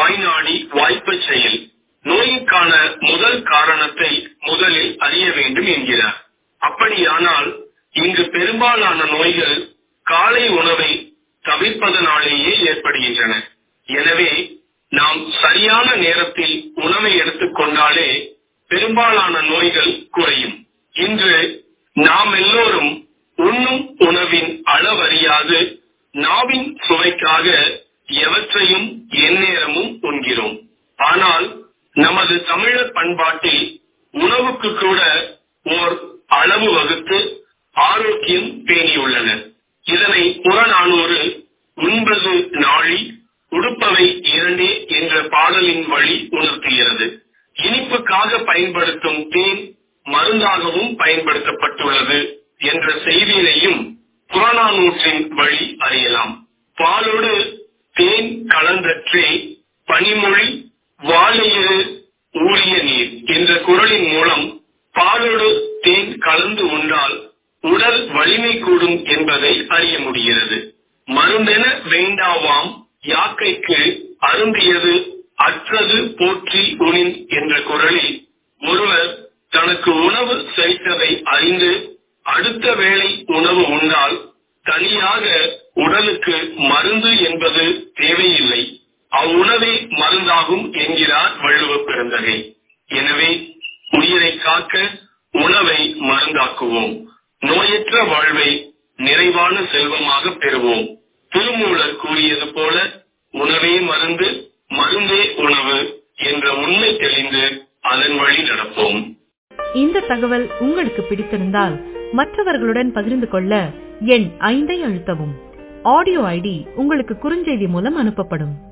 வாய்நாடி வாய்ப்பச் செயல் நோய்க்கான முதல் காரணத்தை முதலில் அறிய வேண்டும் என்கிறார் அப்படியானால் இங்கு பெரும்பாலான நோய்கள் காலை உணவை தவிர்ப்பதனாலேயே ஏற்படுகின்றன எனவே நாம் சரியான நேரத்தில் உணவை எடுத்துக்கொண்டாலே பெரும்பாலான நோய்கள் குறையும் இன்று நாம் எல்லோரும் உண்ணும் உணவின் அளவறியாது நாவின் சுவைக்காக எவற்றையும் எந்நேரமும் உண்கிறோம் ஆனால் நமது தமிழர் பண்பாட்டில் உணவுக்கு கூட ஓர் அளவு வகுத்து ஆரோக்கியம் பேணியுள்ளனர் இதனை புறநானூறு உண்பது நாழி உடுப்பவை இரண்டே என்ற பாடலின் வழி உணர்த்துகிறது இனிப்புக்காக பயன்படுத்தும் தேன் மருந்தாகவும் பயன்படுத்தப்பட்டுள்ளது என்ற செய்தியினையும் புறநானூற்றின் வழி அறியலாம் பாலோடு தேன் கலந்தற்றே பனிமொழி வாழையிறு ஊறிய நீர் என்ற குரலின் மூலம் பாலோடு தேன் கலந்து உண்டால் உடல் வலிமை கூடும் என்பதை அறிய முடிகிறது மருந்தென வேண்டாவாம் யாக்கைக்கு அருந்தியது அற்றது போற்றி உணின் என்ற குரலில் ஒருவர் தனக்கு உணவு செலுத்ததை அறிந்து அடுத்த வேளை உணவு உண்டால் தனியாக உடலுக்கு மருந்து என்பது தேவையில்லை அவ்வுணவே மருந்தாகும் என்கிறார் வள்ளுவ பெருந்தகை எனவே உயிரை காக்க உணவை மருந்தாக்குவோம் நோயற்ற வாழ்வை நிறைவான செல்வமாக பெறுவோம் திருமூலர் கூறியது போல உணவே மருந்து மருந்தே உணவு என்ற உண்மை தெளிந்து அதன் வழி நடப்போம் இந்த தகவல் உங்களுக்கு பிடித்திருந்தால் மற்றவர்களுடன் பகிர்ந்து கொள்ள எண் ஐந்தை அழுத்தவும் ஆடியோ ஐடி உங்களுக்கு குறுஞ்செய்தி மூலம் அனுப்பப்படும்